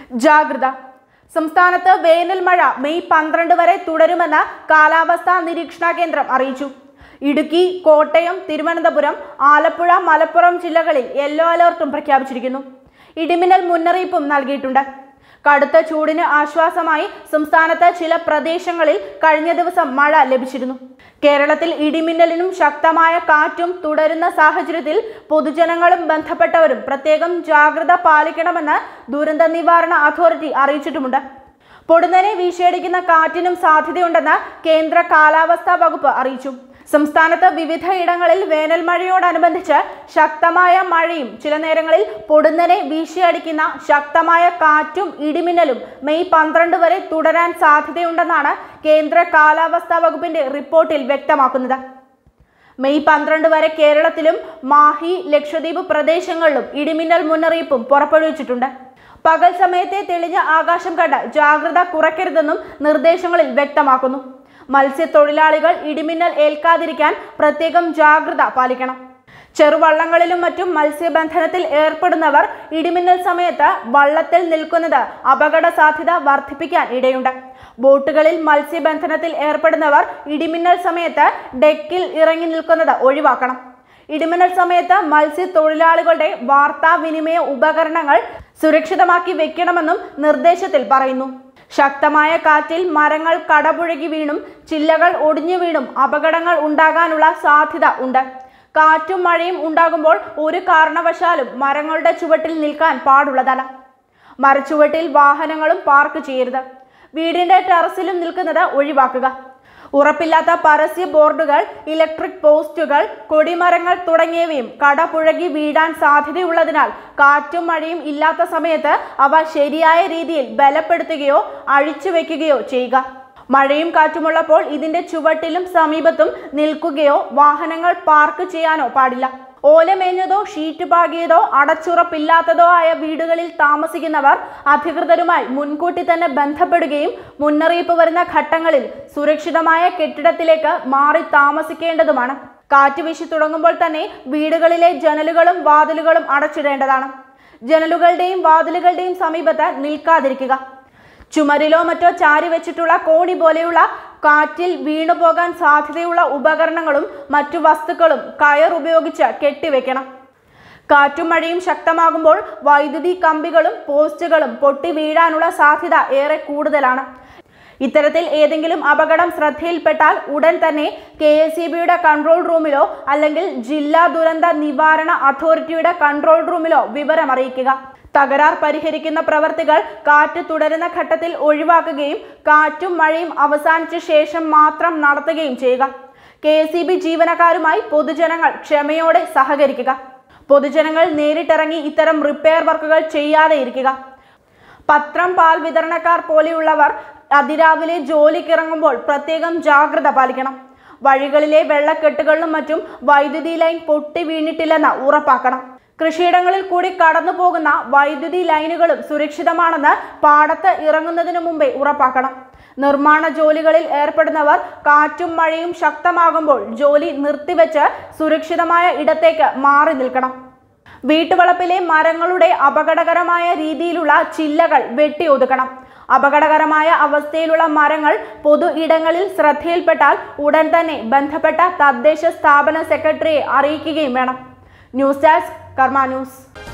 ജാഗ്രത സംസ്ഥാനത്ത് വേനൽ മഴ മെയ് പന്ത്രണ്ട് വരെ തുടരുമെന്ന് കാലാവസ്ഥാ നിരീക്ഷണ കേന്ദ്രം അറിയിച്ചു ഇടുക്കി കോട്ടയം തിരുവനന്തപുരം ആലപ്പുഴ മലപ്പുറം ജില്ലകളിൽ യെല്ലോ അലർട്ടും പ്രഖ്യാപിച്ചിരിക്കുന്നു ഇടിമിന്നൽ മുന്നറിയിപ്പും നൽകിയിട്ടുണ്ട് കടുത്ത ചൂടിന് ആശ്വാസമായി സംസ്ഥാനത്ത് ചില പ്രദേശങ്ങളിൽ കഴിഞ്ഞ ദിവസം മഴ ലഭിച്ചിരുന്നു കേരളത്തിൽ ഇടിമിന്നലിനും ശക്തമായ കാറ്റും തുടരുന്ന സാഹചര്യത്തിൽ പൊതുജനങ്ങളും ബന്ധപ്പെട്ടവരും പ്രത്യേകം ജാഗ്രത പാലിക്കണമെന്ന് ദുരന്ത നിവാരണ അതോറിറ്റി അറിയിച്ചിട്ടുമുണ്ട് പൊടുന്നനെ വീശിയടിക്കുന്ന കാറ്റിനും സാധ്യതയുണ്ടെന്ന് കേന്ദ്ര കാലാവസ്ഥാ വകുപ്പ് അറിയിച്ചു സംസ്ഥാനത്ത് വിവിധ ഇടങ്ങളിൽ വേനൽ മഴയോടനുബന്ധിച്ച് ശക്തമായ മഴയും ചില നേരങ്ങളിൽ പൊടുന്നനെ വീശിയടിക്കുന്ന ശക്തമായ കാറ്റും ഇടിമിന്നലും മെയ് പന്ത്രണ്ട് വരെ തുടരാൻ സാധ്യതയുണ്ടെന്നാണ് കേന്ദ്ര കാലാവസ്ഥാ വകുപ്പിന്റെ റിപ്പോർട്ടിൽ വ്യക്തമാക്കുന്നത് മെയ് പന്ത്രണ്ട് വരെ കേരളത്തിലും മാഹി ലക്ഷദ്വീപ് പ്രദേശങ്ങളിലും ഇടിമിന്നൽ മുന്നറിയിപ്പും പുറപ്പെടുവിച്ചിട്ടുണ്ട് പകൽ സമയത്തെ തെളിഞ്ഞ ആകാശം കണ്ട് ജാഗ്രത കുറയ്ക്കരുതെന്നും നിർദ്ദേശങ്ങളിൽ വ്യക്തമാക്കുന്നു മത്സ്യത്തൊഴിലാളികൾ ഇടിമിന്നൽ ഏൽക്കാതിരിക്കാൻ പ്രത്യേകം ജാഗ്രത പാലിക്കണം ചെറുവള്ളങ്ങളിലും മറ്റും മത്സ്യബന്ധനത്തിൽ ഏർപ്പെടുന്നവർ ഇടിമിന്നൽ സമയത്ത് വള്ളത്തിൽ നിൽക്കുന്നത് അപകട സാധ്യത വർദ്ധിപ്പിക്കാൻ ഇടയുണ്ട് ബോട്ടുകളിൽ മത്സ്യബന്ധനത്തിൽ ഏർപ്പെടുന്നവർ ഇടിമിന്നൽ സമയത്ത് ഡെക്കിൽ ഇറങ്ങി നിൽക്കുന്നത് ഒഴിവാക്കണം ഇടിമിന്നൽ സമയത്ത് മത്സ്യത്തൊഴിലാളികളുടെ വാർത്താവിനിമയ ഉപകരണങ്ങൾ സുരക്ഷിതമാക്കി വെക്കണമെന്നും നിർദ്ദേശത്തിൽ പറയുന്നു ശക്തമായ കാറ്റിൽ മരങ്ങൾ കടപുഴകി വീണും ചില്ലകൾ ഒടിഞ്ഞു വീണും അപകടങ്ങൾ ഉണ്ടാകാനുള്ള സാധ്യത ഉണ്ട് കാറ്റും മഴയും ഉണ്ടാകുമ്പോൾ ഒരു കാരണവശാലും മരങ്ങളുടെ ചുവട്ടിൽ നിൽക്കാൻ പാടുള്ളതല്ല മരച്ചുവട്ടിൽ വാഹനങ്ങളും പാർക്ക് ചെയ്യരുത് വീടിന്റെ ടെറസിലും നിൽക്കുന്നത് ഒഴിവാക്കുക ഉറപ്പില്ലാത്ത പരസ്യ ബോർഡുകൾ ഇലക്ട്രിക് പോസ്റ്റുകൾ കൊടിമരങ്ങൾ തുടങ്ങിയവയും കടപുഴകി വീഴാൻ സാധ്യതയുള്ളതിനാൽ കാറ്റും മഴയും ഇല്ലാത്ത സമയത്ത് അവ ശരിയായ രീതിയിൽ ബലപ്പെടുത്തുകയോ അഴിച്ചു വെക്കുകയോ ചെയ്യുക മഴയും കാറ്റുമുള്ളപ്പോൾ ഇതിന്റെ ചുവട്ടിലും സമീപത്തും നിൽക്കുകയോ വാഹനങ്ങൾ പാർക്ക് ചെയ്യാനോ പാടില്ല ഓലമേഞ്ഞതോ ഷീറ്റ് പാകിയതോ അടച്ചുറപ്പില്ലാത്തതോ ആയ വീടുകളിൽ താമസിക്കുന്നവർ അധികൃതരുമായി മുൻകൂട്ടി തന്നെ ബന്ധപ്പെടുകയും മുന്നറിയിപ്പ് വരുന്ന ഘട്ടങ്ങളിൽ സുരക്ഷിതമായ കെട്ടിടത്തിലേക്ക് മാറി താമസിക്കേണ്ടതുമാണ് കാറ്റ് വീശി തുടങ്ങുമ്പോൾ തന്നെ വീടുകളിലെ ജനലുകളും വാതിലുകളും അടച്ചിടേണ്ടതാണ് ജനലുകളുടെയും വാതിലുകളുടെയും സമീപത്ത് നിൽക്കാതിരിക്കുക ചുമരിലോ മറ്റോ ചാരി വെച്ചിട്ടുള്ള കോണി പോലെയുള്ള കാറ്റിൽ വീണുപോകാൻ സാധ്യതയുള്ള ഉപകരണങ്ങളും മറ്റു വസ്തുക്കളും കയർ ഉപയോഗിച്ച് കെട്ടിവെക്കണം കാറ്റും മഴയും ശക്തമാകുമ്പോൾ വൈദ്യുതി കമ്പികളും പോസ്റ്റുകളും പൊട്ടി വീഴാനുള്ള സാധ്യത ഏറെ കൂടുതലാണ് ഇത്തരത്തിൽ ഏതെങ്കിലും അപകടം ശ്രദ്ധയിൽപ്പെട്ടാൽ ഉടൻ തന്നെ കെ എസ് ഇ ബിയുടെ കൺട്രോൾ റൂമിലോ അല്ലെങ്കിൽ ജില്ലാ ദുരന്ത നിവാരണ അതോറിറ്റിയുടെ കൺട്രോൾ റൂമിലോ വിവരം അറിയിക്കുക തകരാർ പരിഹരിക്കുന്ന പ്രവർത്തികൾ കാറ്റ് തുടരുന്ന ഘട്ടത്തിൽ ഒഴിവാക്കുകയും കാറ്റും മഴയും അവസാനിച്ച ശേഷം മാത്രം നടത്തുകയും ചെയ്യുക കെ എസ് ഇ ബി ജീവനക്കാരുമായി പൊതുജനങ്ങൾ ക്ഷമയോടെ സഹകരിക്കുക പൊതുജനങ്ങൾ നേരിട്ടിറങ്ങി ഇത്തരം റിപ്പയർ വർക്കുകൾ ചെയ്യാതെ ഇരിക്കുക പത്രം പാൽ വിതരണക്കാർ പോലെയുള്ളവർ അതിരാവിലെ ജോലിക്കിറങ്ങുമ്പോൾ പ്രത്യേകം ജാഗ്രത പാലിക്കണം വഴികളിലെ വെള്ളക്കെട്ടുകളിലും മറ്റും വൈദ്യുതി ലൈൻ പൊട്ടി വീണിട്ടില്ലെന്ന് ഉറപ്പാക്കണം കൃഷിയിടങ്ങളിൽ കൂടി കടന്നു പോകുന്ന വൈദ്യുതി ലൈനുകളും സുരക്ഷിതമാണെന്ന് പാടത്ത് ഇറങ്ങുന്നതിനു മുമ്പേ ഉറപ്പാക്കണം നിർമ്മാണ ജോലികളിൽ ഏർപ്പെടുന്നവർ കാറ്റും മഴയും ശക്തമാകുമ്പോൾ ജോലി നിർത്തിവെച്ച് സുരക്ഷിതമായ ഇടത്തേക്ക് മാറി നിൽക്കണം വീട്ടുവളപ്പിലെ മരങ്ങളുടെ അപകടകരമായ രീതിയിലുള്ള ചില്ലകൾ വെട്ടിയൊതുക്കണം അപകടകരമായ അവസ്ഥയിലുള്ള മരങ്ങൾ പൊതു ഇടങ്ങളിൽ ശ്രദ്ധയിൽപ്പെട്ടാൽ ഉടൻ തന്നെ ബന്ധപ്പെട്ട തദ്ദേശ സ്ഥാപന സെക്രട്ടറിയെ അറിയിക്കുകയും വേണം ന്യൂസ് ഡെസ്ക് കർമ്മ ന്യൂസ്